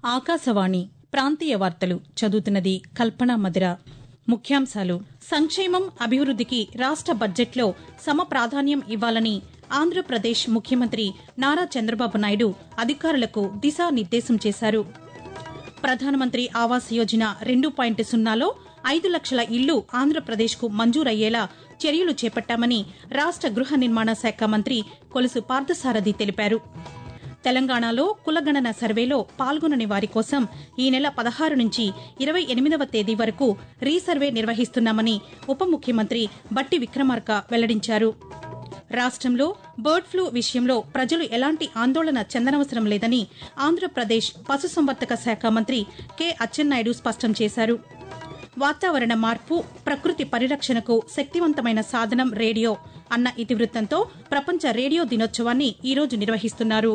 ఆకాశవాణి ప్రాంతీయ వార్తలు చదువుతున్నది కల్పన మదిర ముఖ్యాంశాలు సంక్షేమం అభివృద్దికి రాష్ట బడ్జెట్లో సమ ప్రాధాన్యం ఇవ్వాలని ఆంధ్రప్రదేశ్ ముఖ్యమంత్రి నారా చంద్రబాబు నాయుడు అధికారులకు దిశానిర్దేశం చేశారు ప్రధానమంత్రి ఆవాస్ యోజన రెండు పాయింట్ సున్నాలో ఐదు లక్షల ఇళ్లు ఆంధ్రప్రదేశ్కు మంజూరయ్యేలా చర్యలు చేపట్టామని రాష్ట గృహ నిర్మాణ శాఖ మంత్రి కొలుసు పార్థసారథి తెలిపారు తెలంగాణలో కులగణన సర్వేలో పాల్గొనని వారి కోసం ఈ నెల పదహారు నుంచి ఇరవై ఎనిమిదవ తేదీ వరకు రీసర్వే నిర్వహిస్తున్నామని ఉప ముఖ్యమంత్రి బట్టి విక్రమార్క వెల్లడించారు రాష్టంలో బర్డ్ ఫ్లూ విషయంలో ప్రజలు ఎలాంటి ఆందోళన చెందనవసరం లేదని ఆంధ్రప్రదేశ్ పశుసంవర్ధక శాఖ మంత్రి కె అచ్చెన్నాయుడు స్పష్టం చేశారు వాతావరణ మార్పు ప్రకృతి పరిరక్షణకు శక్తివంతమైన సాధనం రేడియో అన్న ఇతివృత్తంతో ప్రపంచ రేడియో దినోత్సవాన్ని ఈరోజు నిర్వహిస్తున్నారు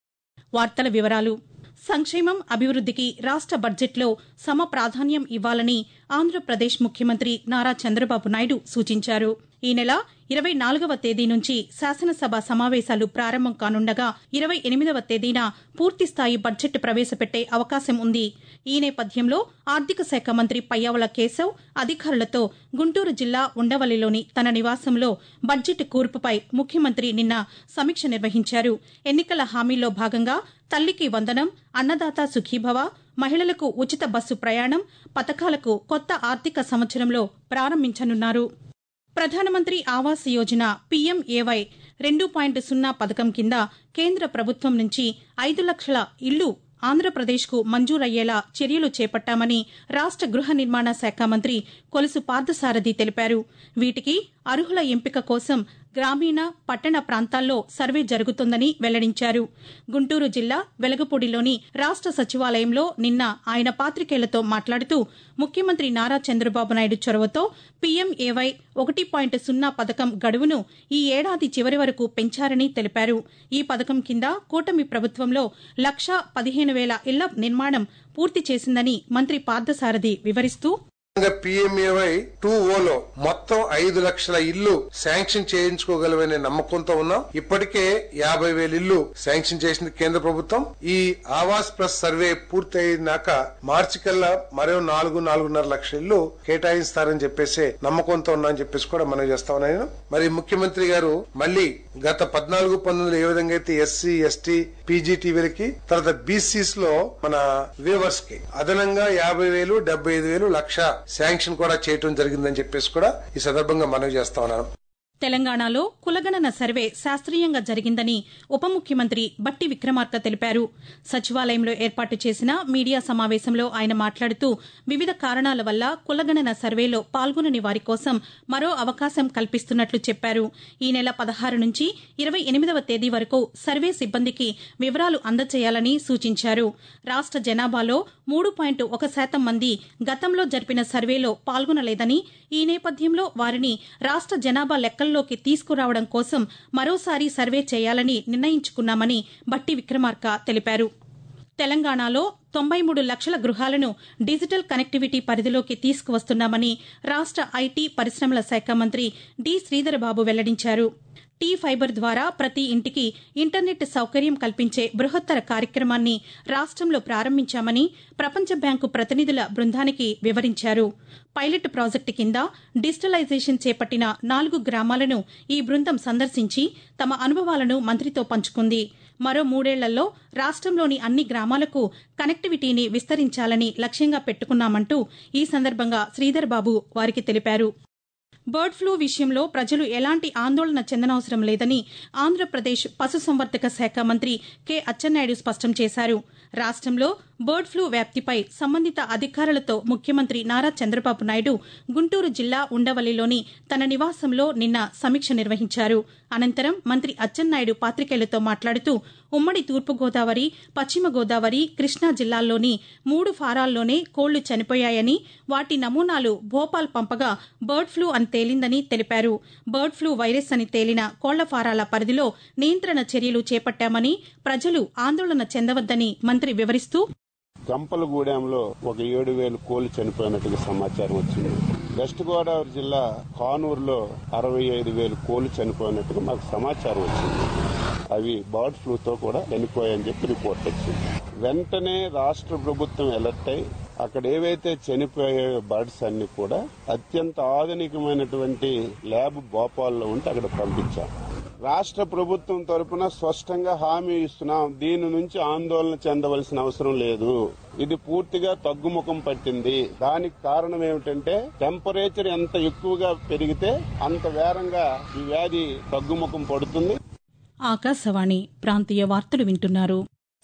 వార్తల వివరాలు సంక్షేమం అభివృద్దికి రాష్ట బడ్జెట్లో సమ ప్రాధాన్యం ఇవ్వాలని ఆంధ్రప్రదేశ్ ముఖ్యమంత్రి నారా చంద్రబాబు నాయుడు సూచించారు ఈ నెల ఇరవై నాలుగవ తేదీ నుంచి శాసనసభ సమావేశాలు ప్రారంభం కానుండగా ఇరవై ఎనిమిదవ తేదీన పూర్తిస్థాయి బడ్జెట్ ప్రవేశపెట్టే అవకాశం ఉంది ఈ నేపథ్యంలో ఆర్థిక శాఖ మంత్రి పయ్యావుల కేశవ్ అధికారులతో గుంటూరు జిల్లా ఉండవల్లిలోని తన నివాసంలో బడ్జెట్ కూర్పుపై ముఖ్యమంత్రి నిన్న సమీక్ష నిర్వహించారు ఎన్నికల హామీల్లో భాగంగా తల్లికి వందనం అన్నదాత సుఖీభవ మహిళలకు ఉచిత బస్సు ప్రయాణం పథకాలకు కొత్త ఆర్థిక సంవత్సరంలో ప్రారంభించనున్నారు ప్రధానమంత్రి ఆవాస్ యోజన పీఎంఏవై రెండు పాయింట్ సున్నా పథకం కింద కేంద్ర ప్రభుత్వం నుంచి ఐదు లక్షల ఇళ్లు ఆంధ్రప్రదేశ్కు మంజూరయ్యేలా చర్యలు చేపట్టామని రాష్ట గృహ నిర్మాణ శాఖ మంత్రి కొలుసు పార్థసారథి తెలిపారు వీటికి అర్హుల ఎంపిక కోసం గ్రామీణ పట్టణ ప్రాంతాల్లో సర్వే జరుగుతోందని వెల్లడించారు గుంటూరు జిల్లా వెలగపూడిలోని రాష్ట సచివాలయంలో నిన్న ఆయన పాతికేయులతో మాట్లాడుతూ ముఖ్యమంత్రి నారా చంద్రబాబు నాయుడు చొరవతో పీఎంఏవై ఒకటి పాయింట్ సున్నా పథకం గడువును ఈ ఏడాది చివరి వరకు పెంచారని తెలిపారు ఈ పథకం కింద కూటమి ప్రభుత్వంలో లక్షా పదిహేను వేల ఇళ్ల నిర్మాణం పూర్తి చేసిందని మంత్రి పార్థసారథి వివరిస్తూ పిఎంఏవై టూ ఓలో మొత్తం ఐదు లక్షల ఇల్లు శాంక్షన్ చేయించుకోగలవనే నమ్మకంతో ఉన్నాం ఇప్పటికే యాభై వేల ఇల్లు శాంక్షన్ చేసింది కేంద్ర ప్రభుత్వం ఈ ఆవాస్ ప్లస్ సర్వే పూర్తి అయినాక మార్చి కల్లా మరో నాలుగు నాలుగున్నర లక్షల ఇల్లు కేటాయిస్తారని చెప్పేసి నమ్మకంతో ఉన్నా అని చెప్పేసి కూడా మనం చేస్తా ఉన్నాను మరి ముఖ్యమంత్రి గారు మళ్ళీ గత పద్నాలుగు పంతొమ్మిది ఏ విధంగా అయితే ఎస్సీ ఎస్టీ పీజీటీవీలకి తర్వాత బీసీస్ లో మన వేవర్స్ కి అదనంగా యాభై వేలు డెబ్బై ఐదు వేలు లక్ష శాంక్షన్ కూడా చేయటం జరిగిందని చెప్పేసి కూడా ఈ సందర్భంగా మనవి చేస్తా ఉన్నాను తెలంగాణలో కులగణన సర్వే శాస్త్రీయంగా జరిగిందని ఉప ముఖ్యమంత్రి బట్టి విక్రమార్క తెలిపారు సచివాలయంలో ఏర్పాటు చేసిన మీడియా సమావేశంలో ఆయన మాట్లాడుతూ వివిధ కారణాల వల్ల కులగణన సర్వేలో పాల్గొనని వారి కోసం మరో అవకాశం కల్పిస్తున్నట్లు చెప్పారు ఈ నెల పదహారు నుంచి ఇరవై ఎనిమిదవ తేదీ వరకు సర్వే సిబ్బందికి వివరాలు అందజేయాలని సూచించారు రాష్ట జనాభాలో మూడు పాయింట్ ఒక శాతం మంది గతంలో జరిపిన సర్వేలో పాల్గొనలేదని ఈ నేపథ్యంలో వారిని రాష్ట జనాభా లెక్కల్లోకి తీసుకురావడం కోసం మరోసారి సర్వే చేయాలని నిర్ణయించుకున్నామని బట్టి విక్రమార్క తెలిపారు తెలంగాణలో తొంభై మూడు లక్షల గృహాలను డిజిటల్ కనెక్టివిటీ పరిధిలోకి తీసుకువస్తున్నామని రాష్ట ఐటీ పరిశ్రమల శాఖ మంత్రి డి శ్రీధరబాబు వెల్లడించారు టీ ఫైబర్ ద్వారా ప్రతి ఇంటికి ఇంటర్నెట్ సౌకర్యం కల్పించే బృహత్తర కార్యక్రమాన్ని రాష్టంలో ప్రారంభించామని ప్రపంచ బ్యాంకు ప్రతినిధుల బృందానికి వివరించారు పైలట్ ప్రాజెక్టు కింద డిజిటలైజేషన్ చేపట్టిన నాలుగు గ్రామాలను ఈ బృందం సందర్శించి తమ అనుభవాలను మంత్రితో పంచుకుంది మరో మూడేళ్లలో రాష్టంలోని అన్ని గ్రామాలకు కనెక్టివిటీని విస్తరించాలని లక్ష్యంగా పెట్టుకున్నామంటూ ఈ సందర్భంగా శ్రీధర్ బాబు వారికి తెలిపారు బర్డ్ ఫ్లూ విషయంలో ప్రజలు ఎలాంటి ఆందోళన చెందనవసరం లేదని ఆంధ్రప్రదేశ్ పశుసంవర్ధక శాఖ మంత్రి కె అచ్చెన్నాయుడు స్పష్టం చేశారు రాష్టంలో బర్డ్ ఫ్లూ వ్యాప్తిపై సంబంధిత అధికారులతో ముఖ్యమంత్రి నారా చంద్రబాబు నాయుడు గుంటూరు జిల్లా ఉండవల్లిలోని తన నివాసంలో నిన్న సమీక్ష నిర్వహించారు అనంతరం మంత్రి అచ్చెన్నాయుడు పాతికేయులతో మాట్లాడుతూ ఉమ్మడి తూర్పుగోదావరి పశ్చిమ గోదావరి కృష్ణా జిల్లాల్లోని మూడు ఫారాల్లోనే కోళ్లు చనిపోయాయని వాటి నమూనాలు భోపాల్ పంపగా బర్డ్ ఫ్లూ అని తేలిందని తెలిపారు బర్డ్ ఫ్లూ వైరస్ అని తేలిన కోళ్ల ఫారాల పరిధిలో నియంత్రణ చర్యలు చేపట్టామని ప్రజలు ఆందోళన చెందవద్దని మంత్రి వివరిస్తూ గంపలగూడెంలో ఒక ఏడు వేలు కోళ్లు చనిపోయినట్టుగా సమాచారం వచ్చింది వెస్ట్ గోదావరి జిల్లా కానూరులో అరవై ఐదు వేలు కోళ్లు చనిపోయినట్టుగా మాకు సమాచారం వచ్చింది అవి బర్డ్ ఫ్లూతో కూడా చనిపోయాయని చెప్పి రిపోర్ట్ వచ్చింది వెంటనే రాష్ట్ర ప్రభుత్వం ఎలర్ట్ అయి అక్కడ ఏవైతే చనిపోయే బర్డ్స్ అన్ని కూడా అత్యంత ఆధునికమైనటువంటి ల్యాబ్ భోపాల్లో ఉంటే అక్కడ పంపించాం రాష్ట్ర ప్రభుత్వం తరపున స్పష్టంగా హామీ ఇస్తున్నాం దీని నుంచి ఆందోళన చెందవలసిన అవసరం లేదు ఇది పూర్తిగా తగ్గుముఖం పట్టింది దానికి కారణం ఏమిటంటే టెంపరేచర్ ఎంత ఎక్కువగా పెరిగితే అంత వేరంగా ఈ వ్యాధి తగ్గుముఖం పడుతుంది ఆకాశవాణి ప్రాంతీయ వార్తలు వింటున్నారు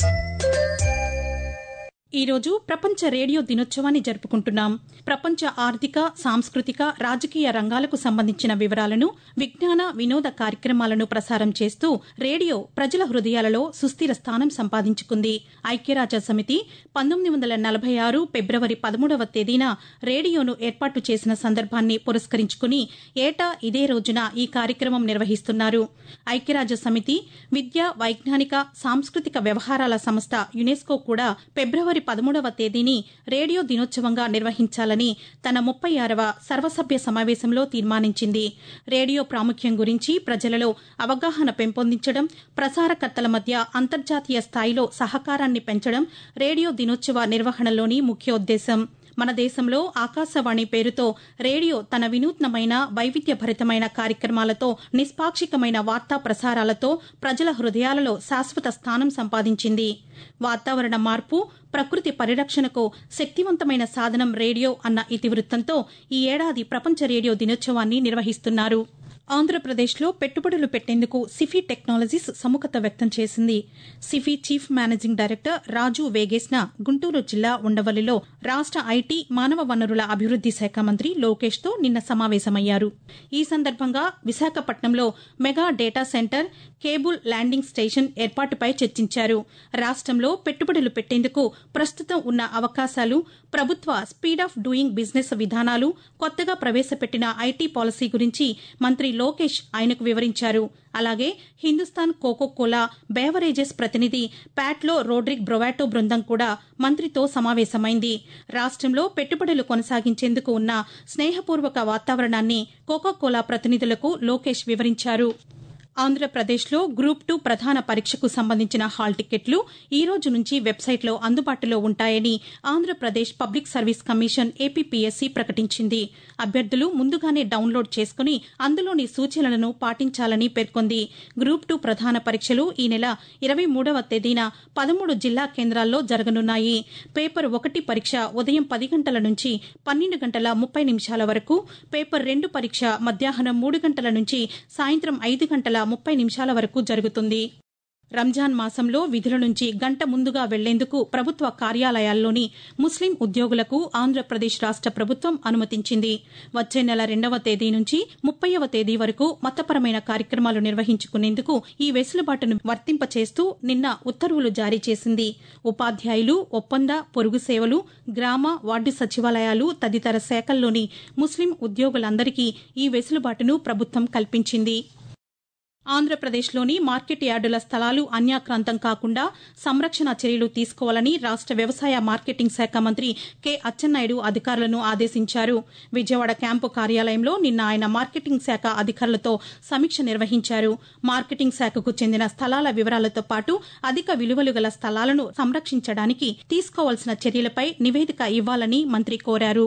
ఈరోజు ప్రపంచ రేడియో దినోత్సవాన్ని జరుపుకుంటున్నాం ప్రపంచ ఆర్థిక సాంస్కృతిక రాజకీయ రంగాలకు సంబంధించిన వివరాలను విజ్ఞాన వినోద కార్యక్రమాలను ప్రసారం చేస్తూ రేడియో ప్రజల హృదయాలలో సుస్థిర స్థానం సంపాదించుకుంది ఐక్యరాజ్య సమితి పంతొమ్మిది వందల నలభై ఆరు ఫిబ్రవరి పదమూడవ తేదీన రేడియోను ఏర్పాటు చేసిన సందర్భాన్ని పురస్కరించుకుని ఏటా ఇదే రోజున ఈ కార్యక్రమం నిర్వహిస్తున్నారు ఐక్యరాజ్య సమితి విద్య వైజ్ఞానిక సాంస్కృతిక వ్యవహారాల సంస్థ యునెస్కో కూడా ఫిబ్రవరి పదమూడవ తేదీని రేడియో దినోత్సవంగా నిర్వహించాలని తన ముప్పై ఆరవ సర్వసభ్య సమావేశంలో తీర్మానించింది రేడియో ప్రాముఖ్యం గురించి ప్రజలలో అవగాహన పెంపొందించడం ప్రసారకర్తల మధ్య అంతర్జాతీయ స్థాయిలో సహకారాన్ని పెంచడం రేడియో దినోత్సవ నిర్వహణలోని ముఖ్యోద్దేశం మన దేశంలో ఆకాశవాణి పేరుతో రేడియో తన వినూత్నమైన వైవిధ్యభరితమైన కార్యక్రమాలతో నిష్పాక్షికమైన వార్తా ప్రసారాలతో ప్రజల హృదయాలలో శాశ్వత స్థానం సంపాదించింది వాతావరణ మార్పు ప్రకృతి పరిరక్షణకు శక్తివంతమైన సాధనం రేడియో అన్న ఇతివృత్తంతో ఈ ఏడాది ప్రపంచ రేడియో దినోత్సవాన్ని నిర్వహిస్తున్నారు ఆంధ్రప్రదేశ్లో పెట్టుబడులు పెట్టేందుకు సిఫీ టెక్నాలజీస్ సముఖత వ్యక్తం చేసింది Sify chief managing director Raju Vegesna Guntur జిల్లా ఉండవల్లిలో రాష్ట ఐటీ మానవ వనరుల అభివృద్ది శాఖ మంత్రి లోకేష్ తో నిన్న సమావేశమయ్యారు ఈ సందర్భంగా విశాఖపట్నంలో mega data centre cable landing station ఏర్పాటుపై చర్చించారు రాష్టంలో పెట్టుబడులు పెట్టేందుకు ప్రస్తుతం ఉన్న అవకాశాలు ప్రభుత్వ స్పీడ్ ఆఫ్ డూయింగ్ బిజినెస్ విధానాలు కొత్తగా ప్రవేశపెట్టిన ఐటీ పాలసీ గురించి మంత్రి లోకేష్ ఆయనకు వివరించారు అలాగే హిందుస్థాన్ కోకో కోలా బేవరేజెస్ ప్రతినిధి ప్యాట్లో రోడ్రిక్ బ్రొవాటో బృందం కూడా మంత్రితో సమావేశమైంది రాష్టంలో పెట్టుబడులు కొనసాగించేందుకు ఉన్న స్నేహపూర్వక వాతావరణాన్ని కోకో కోలా ప్రతినిధులకు లోకేష్ వివరించారు ఆంధ్రప్రదేశ్లో గ్రూప్ టూ ప్రధాన పరీక్షకు సంబంధించిన హాల్ టికెట్లు ఈ రోజు నుంచి వెబ్సైట్లో అందుబాటులో ఉంటాయని Andhra Pradesh public service commission APPSC ప్రకటించింది అభ్యర్థులు ముందుగానే డౌన్లోడ్ చేసుకుని అందులోని సూచనలను పాటించాలని పేర్కొంది గ్రూప్ టూ ప్రధాన పరీక్షలు ఈ నెల ఇరవై మూడవ తేదీన పదమూడు జిల్లా కేంద్రాల్లో జరగనున్నాయి పేపర్ ఒకటి పరీక్ష ఉదయం పది గంటల నుంచి పన్నెండు గంటల ముప్పై నిమిషాల వరకు పేపర్ రెండు పరీక్ష మధ్యాహ్నం మూడు గంటల నుంచి సాయంత్రం ఐదు గంటల ముప్పై నిమిషాల వరకు జరుగుతుంది రంజాన్ మాసంలో విధుల నుంచి గంట ముందుగా వెళ్లేందుకు ప్రభుత్వ కార్యాలయాల్లోని ముస్లిం ఉద్యోగులకు ఆంధ్రప్రదేశ్ రాష్ట ప్రభుత్వం అనుమతించింది వచ్చే నెల రెండవ తేదీ నుంచి ముప్పైవ తేదీ వరకు మతపరమైన కార్యక్రమాలు నిర్వహించుకునేందుకు ఈ వెసులుబాటును వర్తింపచేస్తూ నిన్న ఉత్తర్వులు జారీ చేసింది ఉపాధ్యాయులు ఒప్పంద పొరుగు సేవలు గ్రామ వార్డు సచివాలయాలు తదితర శాఖల్లోని ముస్లిం ఉద్యోగులందరికీ ఈ వెసులుబాటును ప్రభుత్వం కల్పించింది ఆంధ్రప్రదేశ్లోని మార్కెట్ యార్డుల స్థలాలు అన్యాక్రాంతం కాకుండా సంరక్షణ చర్యలు తీసుకోవాలని రాష్ట వ్యవసాయ మార్కెటింగ్ శాఖ మంత్రి కె అచ్చెన్నాయుడు అధికారులను ఆదేశించారు విజయవాడ క్యాంపు కార్యాలయంలో నిన్న ఆయన మార్కెటింగ్ శాఖ అధికారులతో సమీక్ష నిర్వహించారు మార్కెటింగ్ శాఖకు చెందిన స్థలాల వివరాలతో పాటు అధిక విలువలు గల స్థలాలను సంరక్షించడానికి తీసుకోవాల్సిన చర్యలపై నివేదిక ఇవ్వాలని మంత్రి కోరారు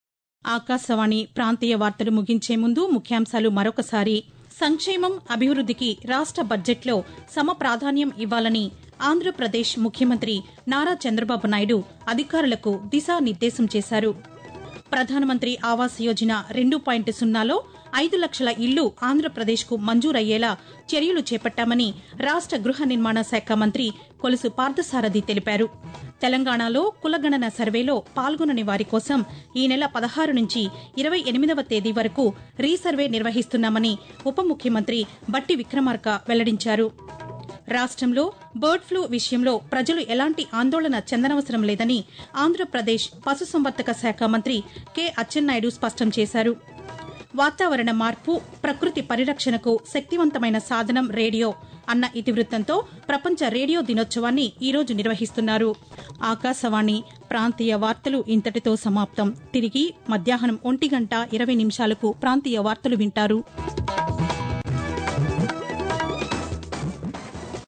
ఆకాశవాణి ప్రాంతీయ వార్తలు ముగించే ముందు ముఖ్యాంశాలు మరొకసారి సంక్షేమం అభివృద్దికి రాష్ట బడ్జెట్లో సమ ప్రాధాన్యం ఇవ్వాలని ఆంధ్రప్రదేశ్ ముఖ్యమంత్రి నారా చంద్రబాబు నాయుడు అధికారులకు దిశానిర్దేశం చేశారు ప్రధానమంత్రి ఆవాస్ యోజన రెండు పాయింట్ సున్నాలో ఐదు లక్షల ఇళ్లు ఆంధ్రప్రదేశ్కు మంజూరయ్యేలా చర్యలు చేపట్టామని రాష్ట గృహ నిర్మాణ శాఖ మంత్రి కొలుసు పార్థసారథి తెలిపారు తెలంగాణలో కులగణన సర్వేలో పాల్గొనని వారి కోసం ఈ నెల పదహారు నుంచి ఇరవై ఎనిమిదవ తేదీ వరకు రీసర్వే నిర్వహిస్తున్నామని ఉప ముఖ్యమంత్రి బట్టి విక్రమార్క వెల్లడించారు రాష్ట్రంలో బర్డ్ ఫ్లూ విషయంలో ప్రజలు ఎలాంటి ఆందోళన చెందనవసరం లేదని ఆంధ్రప్రదేశ్ పశుసంవర్ధక శాఖ మంత్రి కె అచ్చెన్నాయుడు స్పష్టం చేశారు వాతావరణ మార్పు ప్రకృతి పరిరక్షణకు శక్తివంతమైన సాధనం రేడియో అన్న ఇతివృత్తంతో ప్రపంచ రేడియో దినోత్సవాన్ని ఈరోజు నిర్వహిస్తున్నారు ఆకాశవాణి ప్రాంతీయ వార్తలు ఇంతటితో సమాప్తం తిరిగి మధ్యాహ్నం ఒంటి గంట ఇరవై నిమిషాలకు ప్రాంతీయ వార్తలు వింటారు